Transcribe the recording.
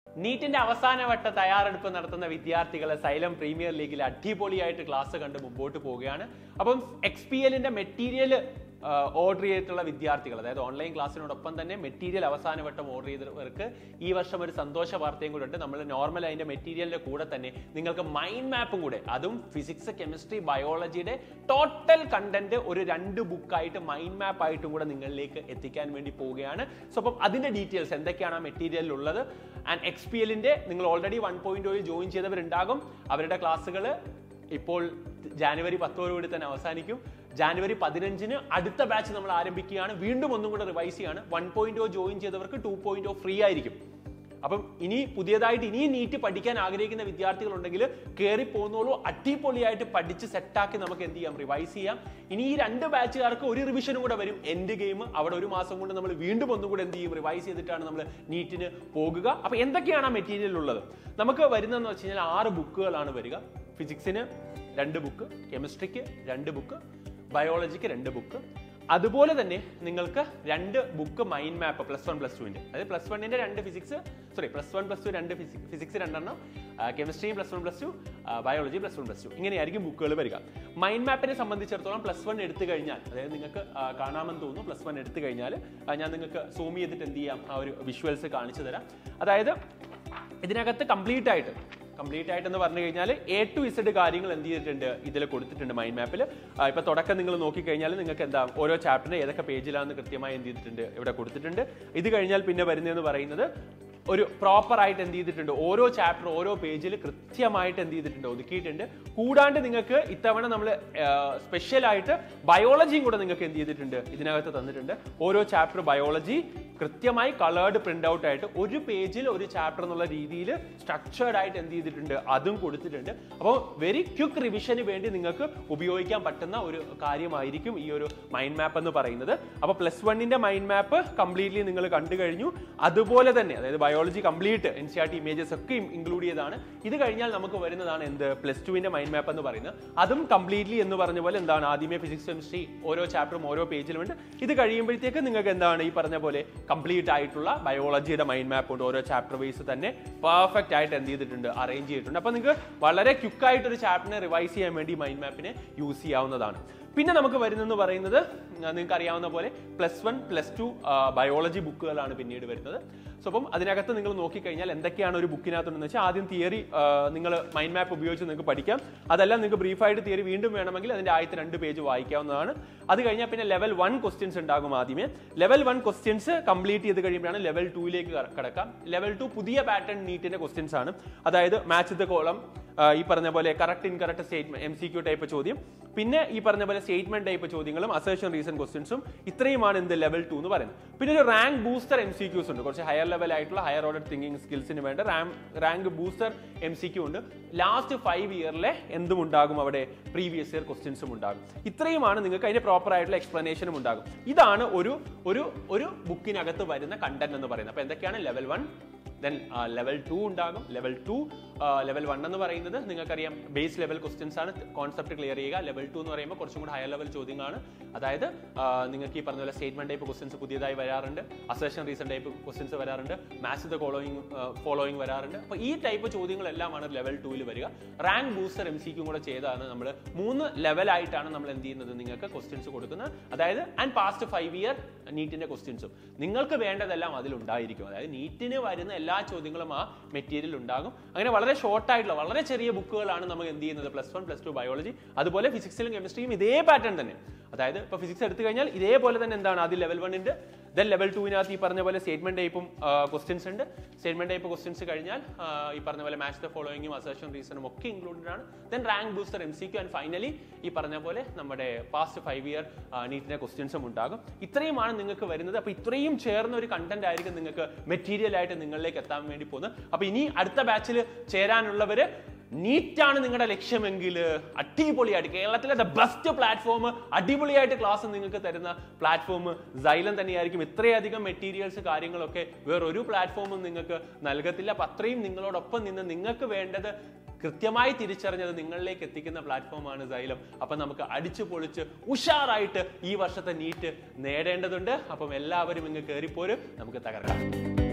നീറ്റിന്റെ അവസാനവട്ട തയ്യാറെടുപ്പ് നടത്തുന്ന വിദ്യാർത്ഥികളെ സൈലം പ്രീമിയർ ലീഗിൽ അടിപൊളിയായിട്ട് ക്ലാസ് കണ്ട് മുമ്പോട്ട് പോവുകയാണ് അപ്പം എക്സ് പി എല്ലിന്റെ മെറ്റീരിയൽ ഓർഡർ ചെയ്തിട്ടുള്ള വിദ്യാർത്ഥികൾ അതായത് ഓൺലൈൻ ക്ലാസ്സിനോടൊപ്പം തന്നെ മെറ്റീരിയൽ അവസാനവട്ടം ഓർഡർ ചെയ്തവർക്ക് ഈ വർഷം ഒരു സന്തോഷ വാർത്തയും കൂടെ ഉണ്ട് നമ്മൾ നോർമൽ അതിന്റെ മെറ്റീരിയലിന്റെ കൂടെ തന്നെ നിങ്ങൾക്ക് മൈൻഡ് മാപ്പും കൂടെ അതും ഫിസിക്സ് കെമിസ്ട്രി ബയോളജിയുടെ ടോട്ടൽ കണ്ടന്റ് ഒരു രണ്ട് ബുക്കായിട്ട് മൈൻഡ് മാപ്പ് ആയിട്ടും കൂടെ നിങ്ങളിലേക്ക് എത്തിക്കാൻ വേണ്ടി പോവുകയാണ് സോ അപ്പം അതിന്റെ ഡീറ്റെയിൽസ് എന്തൊക്കെയാണ് ആ മെറ്റീരിയലിൽ ഉള്ളത് ആൻഡ് എക്സ് പി എല്ലിന്റെ നിങ്ങൾ ഓൾറെഡി വൺ പോയിന്റ് ജോയിൻ ചെയ്തവരുണ്ടാകും അവരുടെ ക്ലാസ്സുകൾ ഇപ്പോൾ ജാനുവരി പത്തോടുകൂടി തന്നെ അവസാനിക്കും ജാനുവരി പതിനഞ്ചിന് അടുത്ത ബാച്ച് നമ്മൾ ആരംഭിക്കുകയാണ് വീണ്ടും ഒന്നും കൂടെ റിവൈസ് ചെയ്യാണ് വൺ പോയിന്റ് ജോയിൻ ചെയ്തവർക്ക് ടു പോയിന്റ് ഫ്രീ ആയിരിക്കും അപ്പം ഇനി പുതിയതായിട്ട് ഇനിയും നീറ്റ് പഠിക്കാൻ ആഗ്രഹിക്കുന്ന വിദ്യാർത്ഥികളുണ്ടെങ്കിൽ കയറി പോകുന്നോളൂ അടിപൊളിയായിട്ട് പഠിച്ച് സെറ്റാക്കി നമുക്ക് എന്ത് ചെയ്യാം റിവൈസ് ചെയ്യാം ഇനി ഈ രണ്ട് ബാച്ചുകാർക്ക് ഒരു റിവിഷനും കൂടെ വരും എൻഡ് ഗെയിം അവിടെ ഒരു മാസം കൊണ്ട് നമ്മൾ വീണ്ടും ഒന്നും കൂടെ എന്ത് ചെയ്യും റിവൈസ് ചെയ്തിട്ടാണ് നമ്മൾ നീറ്റിന് പോകുക അപ്പൊ എന്തൊക്കെയാണ് ആ മെറ്റീരിയൽ ഉള്ളത് നമുക്ക് വരുന്നതെന്ന് വെച്ച് കഴിഞ്ഞാൽ ആറ് ബുക്കുകളാണ് വരിക ഫിസിക്സിന് രണ്ട് ബുക്ക് കെമിസ്ട്രിക്ക് രണ്ട് ബുക്ക് ബയോളജിക്ക് രണ്ട് ബുക്ക് അതുപോലെ തന്നെ നിങ്ങൾക്ക് രണ്ട് book mind map plus one plus ടുവിന്റെ അതായത് പ്ലസ് വണ്ണിന്റെ രണ്ട് physics sorry plus one plus two രണ്ട് ഫിസിക്സ് രണ്ടെണ്ണം കെമിസ്ട്രിയും plus one plus two biology plus one plus two ഇങ്ങനെയായിരിക്കും ബുക്കുകൾ വരിക മൈൻഡ് മാപ്പിനെ സംബന്ധിച്ചിടത്തോളം പ്ലസ് വൺ എടുത്തു കഴിഞ്ഞാൽ അതായത് നിങ്ങൾക്ക് ആ, കാണാമെന്ന് തോന്നുന്നു പ്ലസ് വൺ എടുത്തു കഴിഞ്ഞാൽ ആ, ഞാൻ നിങ്ങൾക്ക് സൂം ചെയ്തിട്ട് എന്ത് ചെയ്യാം ആ ഒരു വിഷ്വൽസ് കാണിച്ചു തരാം അതായത് ഇതിനകത്ത് കംപ്ലീറ്റ് ആയിട്ട് കംപ്ലീറ്റ് ആയിട്ട് എന്ന് പറഞ്ഞു കഴിഞ്ഞാൽ എ ടു ഇസഡ് കാര്യങ്ങൾ എന്ത് ചെയ്തിട്ടുണ്ട് ഇതിൽ കൊടുത്തിട്ടുണ്ട് മൈൻഡ് മാപ്പിൽ ഇപ്പൊ തുടക്കം നിങ്ങൾ നോക്കിക്കഴിഞ്ഞാൽ നിങ്ങൾക്ക് എന്താ ഓരോ ചാപ്റ്ററിന് ഏതൊക്കെ പേജിലാണെന്ന് കൃത്യമായി എന്ത് ചെയ്തിട്ടുണ്ട് ഇവിടെ കൊടുത്തിട്ടുണ്ട് ഇത് കഴിഞ്ഞാൽ പിന്നെ വരുന്നതെന്ന് പറയുന്നത് ഒരു പ്രോപ്പർ ആയിട്ട് എന്ത് ചെയ്തിട്ടുണ്ട് ഓരോ ചാപ്റ്റർ ഓരോ പേജിൽ കൃത്യമായിട്ട് എന്ത് ചെയ്തിട്ടുണ്ട് ഒതുക്കിയിട്ടുണ്ട് കൂടാണ്ട് നിങ്ങൾക്ക് ഇത്തവണ നമ്മൾ സ്പെഷ്യൽ ആയിട്ട് ബയോളജിയും കൂടെ നിങ്ങൾക്ക് എന്ത് ചെയ്തിട്ടുണ്ട് ഇതിനകത്ത് തന്നിട്ടുണ്ട് ഓരോ ചാപ്റ്റർ ബയോളജി കൃത്യമായി കളേർഡ് പ്രിന്റ് ഔട്ട് ആയിട്ട് ഒരു പേജിൽ ഒരു ചാപ്റ്റർ എന്നുള്ള രീതിയിൽ സ്ട്രക്ചേർഡ് ആയിട്ട് എന്ത് ചെയ്തിട്ടുണ്ട് അതും കൊടുത്തിട്ടുണ്ട് അപ്പോൾ വെരി ക്വിക്ക് റിവിഷന് വേണ്ടി നിങ്ങൾക്ക് ഉപയോഗിക്കാൻ പറ്റുന്ന ഒരു കാര്യമായിരിക്കും ഈ ഒരു മൈൻഡ് മാപ്പ് എന്ന് പറയുന്നത് അപ്പോൾ പ്ലസ് വണ്ണിന്റെ മൈൻഡ് മാപ്പ് കംപ്ലീറ്റ്ലി നിങ്ങൾ കണ്ടു കഴിഞ്ഞു അതുപോലെ തന്നെ അതായത് biology complete N C R T images ഒക്കെ ഇൻക്ലൂഡ് ചെയ്തതാണ് ഇത് കഴിഞ്ഞാൽ നമുക്ക് വരുന്നതാണ് എന്ത് പ്ലസ് ടുവിന്റെ മൈൻഡ് മാപ്പ് എന്ന് പറയുന്നത് അതും കംപ്ലീറ്റ്ലി എന്ന് പറഞ്ഞ പോലെ എന്താണ് ആദ്യമേ ഫിസിക്സ് കെമിസ്ട്രി ഓരോ ചാപ്റ്ററും ഓരോ പേജിലും ഉണ്ട് ഇത് കഴിയുമ്പോഴത്തേക്ക് നിങ്ങൾക്ക് എന്താണ് ഈ പറഞ്ഞ പോലെ കംപ്ലീറ്റ് ആയിട്ടുള്ള ബയോളജിയുടെ മൈൻഡ് മാപ്പ് ഉണ്ട് ഓരോ ചാപ്റ്റർ വൈസ് തന്നെ പെർഫെക്റ്റ് ആയിട്ട് എന്ത് ചെയ്തിട്ടുണ്ട് അറേഞ്ച് ചെയ്തിട്ടുണ്ട് അപ്പൊ നിങ്ങൾക്ക് വളരെ ക്വിക്ക് ആയിട്ട് ഒരു ചാപ്റ്ററിനെ റിവൈസ് ചെയ്യാൻ വേണ്ടി മൈൻഡ് മാപ്പിനെ യൂസ് ചെയ്യാവുന്നതാണ് പിന്നെ നമുക്ക് വരുന്നെന്ന് പറയുന്നത് നിങ്ങൾക്ക് അറിയാവുന്ന പോലെ plus one plus two biology ബുക്കുകളാണ് പിന്നീട് വരുന്നത് സോ അപ്പം അതിനകത്ത് നിങ്ങൾ നോക്കിക്കഴിഞ്ഞാൽ എന്തൊക്കെയാണ് ഒരു ബുക്കിനകത്തുണ്ടെന്ന് വെച്ചാൽ ആദ്യം തിയറി നിങ്ങൾ മൈൻഡ് മാപ്പ് ഉപയോഗിച്ച് നിങ്ങൾക്ക് പഠിക്കാം അതല്ല നിങ്ങൾക്ക് ബ്രീഫായിട്ട് തിയറി വീണ്ടും വേണമെങ്കിൽ അതിന്റെ ആദ്യത്തെ രണ്ട് പേജ് വായിക്കാവുന്നതാണ് അത് കഴിഞ്ഞാൽ പിന്നെ ലെവൽ വൺ ക്വസ്റ്റ്യൻസ് ഉണ്ടാകും ആദ്യമേ ലെവൽ വൺ ക്വസ്റ്റ്യൻസ് കംപ്ലീറ്റ് ചെയ്ത് കഴിയുമ്പോഴാണ് ലെവൽ ടൂയിലേക്ക് കടക്കാം ലെവൽ ടു പുതിയ പാറ്റേൺ നീറ്റിന്റെ ക്വസ്റ്റ്യൻസ് ആണ് അതായത് മാച്ച് ദ കോളം ഈ പറഞ്ഞ പോലെ correct incorrect statement M C Q type ചോദ്യം പിന്നെ ഈ പറഞ്ഞ പോലെ സ്റ്റേറ്റ്മെന്റ് ടൈപ്പ് ചോദ്യങ്ങളും അസേഷൻ റീസൺ ക്വസ്റ്റ്യൻസും ഇത്രയുമാണ് എന്ത് ലെവൽ ടു എന്ന് പറയുന്നത് പിന്നെ ഒരു rank booster M C Qs ഉണ്ട് കുറച്ച് ഹയർ ലെവൽ ആയിട്ടുള്ള ഹയർ ഓർഡർ തിങ്കിങ് സ്കിൽസിന് വേണ്ട rank booster M C Q ഉണ്ട് ലാസ്റ്റ് ഫൈവ് ഇയറിലെ എന്തും ഉണ്ടാകും അവിടെ പ്രീവിയസ് ഇയർ ക്വസ്റ്റ്യൻസും ഉണ്ടാകും ഇത്രയുമാണ് നിങ്ങൾക്ക് അതിന്റെ പ്രോപ്പർ ആയിട്ടുള്ള എക്സ്പ്ലനേഷനും ഉണ്ടാകും ഇതാണ് ഒരു ഒരു ഒരു ബുക്കിനകത്ത് വരുന്ന കണ്ടന്റ് എന്ന് പറയുന്നത് അപ്പൊ എന്തൊക്കെയാണ് level one then level two ഉണ്ടാകും ലെവൽ ടു ലെവൽ വൺ എന്ന് പറയുന്നത് നിങ്ങൾക്കറിയാം ബേസ് ലെവൽ ക്വസ്റ്റ്യൻസ് ആണ് കോൺസെപ്റ്റ് ക്ലിയർ ചെയ്യുക ലെവൽ ടു എന്ന് പറയുമ്പോൾ കുറച്ചും കൂടി ഹയർ ലെവൽ ചോദ്യങ്ങളാണ് അതായത് ആ, നിങ്ങൾക്ക് ഈ പറഞ്ഞ പോലെ സ്റ്റേറ്റ്മെന്റ് ടൈപ്പ് ക്വസ്റ്റ്യൻസ് പുതിയതായി വരാറുണ്ട് അസേഷൻ റീസൺ ടൈപ്പ് ക്വസ്റ്റ്യൻസ് വരാറുണ്ട് മാച്ച് ദ ഫോളോയിങ് ഫോളോയിങ് വരാറുണ്ട് അപ്പോൾ ഈ ടൈപ്പ് ചോദ്യങ്ങളെല്ലാമാണ് ലെവൽ ടൂവിൽ വരിക റാങ്ക് ബൂസ്റ്റർ എം സിക്കും കൂടെ ചെയ്താണ് നമ്മൾ മൂന്ന് ലെവലായിട്ടാണ് നമ്മൾ എന്ത് ചെയ്യുന്നത് നിങ്ങൾക്ക് ക്വസ്റ്റ്യൻസ് കൊടുക്കുന്നത് അതായത് ആൻഡ് പാസ്റ്റ് ഫൈവ് ഇയർ നീറ്റിന്റെ ക്വസ്റ്റ്യൻസും നിങ്ങൾക്ക് വേണ്ടതെല്ലാം അതിലുണ്ടായിരിക്കും അതായത് നീറ്റിന് വരുന്ന എല്ലാ ചോദ്യങ്ങളും ആ മെറ്റീരിയൽ ഉണ്ടാകും അങ്ങനെ വളരെ ഷോർട്ട് ആയിട്ടുള്ള വളരെ ചെറിയ ബുക്കുകളാണ് നമ്മൾ എന്ത് ചെയ്യുന്നത് plus one plus two biology അതുപോലെ ഫിസിക്സിലും കെമിസ്ട്രിയും ഇതേ പാറ്റേൺ തന്നെ അതായത് ഇപ്പൊ ഫിസിക്സ് എടുത്തു കഴിഞ്ഞാൽ ഇതേപോലെ തന്നെ എന്താണ് ആദ്യം ലെവൽ വണ്ണിന്റെ ദെൻ ലെവൽ ടുവിനകത്ത് ഈ പറഞ്ഞ പോലെ സ്റ്റേറ്റ്മെന്റ് ടൈപ്പും ക്വസ്റ്റ്യൻസ് ഉണ്ട് സ്റ്റേറ്റ്മെന്റ് ടൈപ്പ് ക്വസ്റ്റ്യൻസ് കഴിഞ്ഞാൽ ആ, ഈ പറഞ്ഞ പോലെ മാച്ച് ദ ഫോളോയിങ്ങും അസേഷൻ റീസണും ഒക്കെ ഇൻക്ലൂഡഡ് ആണ് then rank booster M C Q and finally ഈ പറഞ്ഞ പോലെ നമ്മുടെ പാസ്റ്റ് ഫൈവ് ഇയർ നീറ്റിന്റെ ക്വസ്റ്റ്യൻസും ഉണ്ടാകും ഇത്രയുമാണ് നിങ്ങൾക്ക് വരുന്നത് അപ്പൊ ഇത്രയും ചേർന്ന ഒരു കണ്ടന്റ് ആയിരിക്കും നിങ്ങൾക്ക് മെറ്റീരിയൽ ആയിട്ട് നിങ്ങളിലേക്ക് എത്താൻ വേണ്ടി പോകുന്നത് അപ്പൊ ഇനി അടുത്ത ബാച്ചിൽ ചേരാനുള്ളവര് നീറ്റാണ് നിങ്ങളുടെ ലക്ഷ്യമെങ്കിൽ അടിപൊളിയായിട്ട് കേരളത്തിലെ ദ ബെസ്റ്റ് പ്ലാറ്റ്ഫോം അടിപൊളിയായിട്ട് ക്ലാസ് നിങ്ങൾക്ക് തരുന്ന പ്ലാറ്റ്ഫോം സൈലം തന്നെയായിരിക്കും ഇത്രയധികം മെറ്റീരിയൽസ് കാര്യങ്ങളൊക്കെ വേറൊരു പ്ലാറ്റ്ഫോമും നിങ്ങൾക്ക് നൽകത്തില്ല അപ്പൊ അത്രയും നിങ്ങളോടൊപ്പം നിന്ന് നിങ്ങൾക്ക് വേണ്ടത് കൃത്യമായി തിരിച്ചറിഞ്ഞത് നിങ്ങളിലേക്ക് എത്തിക്കുന്ന പ്ലാറ്റ്ഫോമാണ് സൈലം അപ്പൊ നമുക്ക് അടിച്ചു പൊളിച്ച് ഉഷാറായിട്ട് ഈ വർഷത്തെ നീറ്റ് നേടേണ്ടതുണ്ട് അപ്പം എല്ലാവരും ഇങ്ങ് കയറിപ്പോരും നമുക്ക് തകർക്കാം